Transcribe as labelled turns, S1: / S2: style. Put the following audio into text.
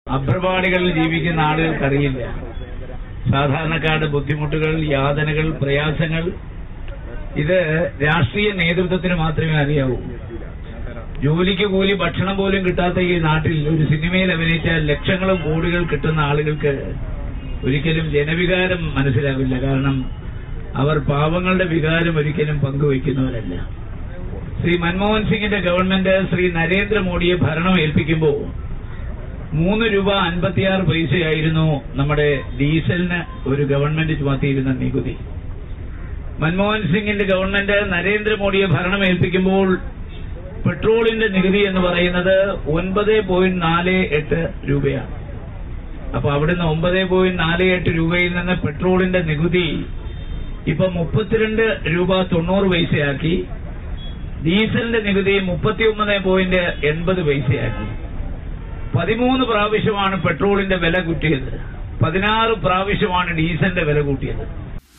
S1: അഭ്രപാളികളിൽ ജീവിക്കുന്ന ആളുകൾക്കറിയില്ല സാധാരണക്കാരുടെ ബുദ്ധിമുട്ടുകൾ യാതനകൾ പ്രയാസങ്ങൾ ഇത് രാഷ്ട്രീയ നേതൃത്വത്തിന് മാത്രമേ അറിയാവൂ ജോലിക്ക് കൂലി ഭക്ഷണം പോലും കിട്ടാത്ത ഈ നാട്ടിൽ ഒരു സിനിമയിൽ അഭിനയിച്ചാൽ ലക്ഷങ്ങളും കോടികൾ കിട്ടുന്ന ആളുകൾക്ക് ഒരിക്കലും ജനവികാരം മനസ്സിലാവില്ല കാരണം അവർ പാവങ്ങളുടെ വികാരം ഒരിക്കലും പങ്കുവയ്ക്കുന്നവരല്ല ശ്രീ മൻമോഹൻ സിംഗിന്റെ ഗവൺമെന്റ് ശ്രീ നരേന്ദ്രമോദിയെ ഭരണം ഏൽപ്പിക്കുമ്പോൾ മൂന്ന് രൂപ അൻപത്തിയാറ് പൈസയായിരുന്നു നമ്മുടെ ഡീസലിന് ഒരു ഗവൺമെന്റ് ചുമത്തിയിരുന്ന നികുതി മൻമോഹൻ സിംഗിന്റെ ഗവൺമെന്റ് നരേന്ദ്രമോദിയെ ഭരണം ഏൽപ്പിക്കുമ്പോൾ പെട്രോളിന്റെ നികുതി എന്ന് പറയുന്നത് ഒൻപത് പോയിന്റ് നാല് എട്ട് രൂപയാണ് അപ്പൊ അവിടുന്ന് ഒമ്പത് പോയിന്റ് നാല് എട്ട് രൂപയിൽ നിന്ന് പെട്രോളിന്റെ നികുതി ഇപ്പൊ മുപ്പത്തിരണ്ട് രൂപ തൊണ്ണൂറ് പൈസയാക്കി ഡീസലിന്റെ നികുതി മുപ്പത്തി ഒമ്പത് പോയിന്റ് എൺപത് പൈസയാക്കി പതിമൂന്ന് പ്രാവശ്യമാണ് പെട്രോളിന്റെ വില കൂട്ടിയത് പതിനാറ് പ്രാവശ്യമാണ് ഡീസലിന്റെ വില കൂട്ടിയത്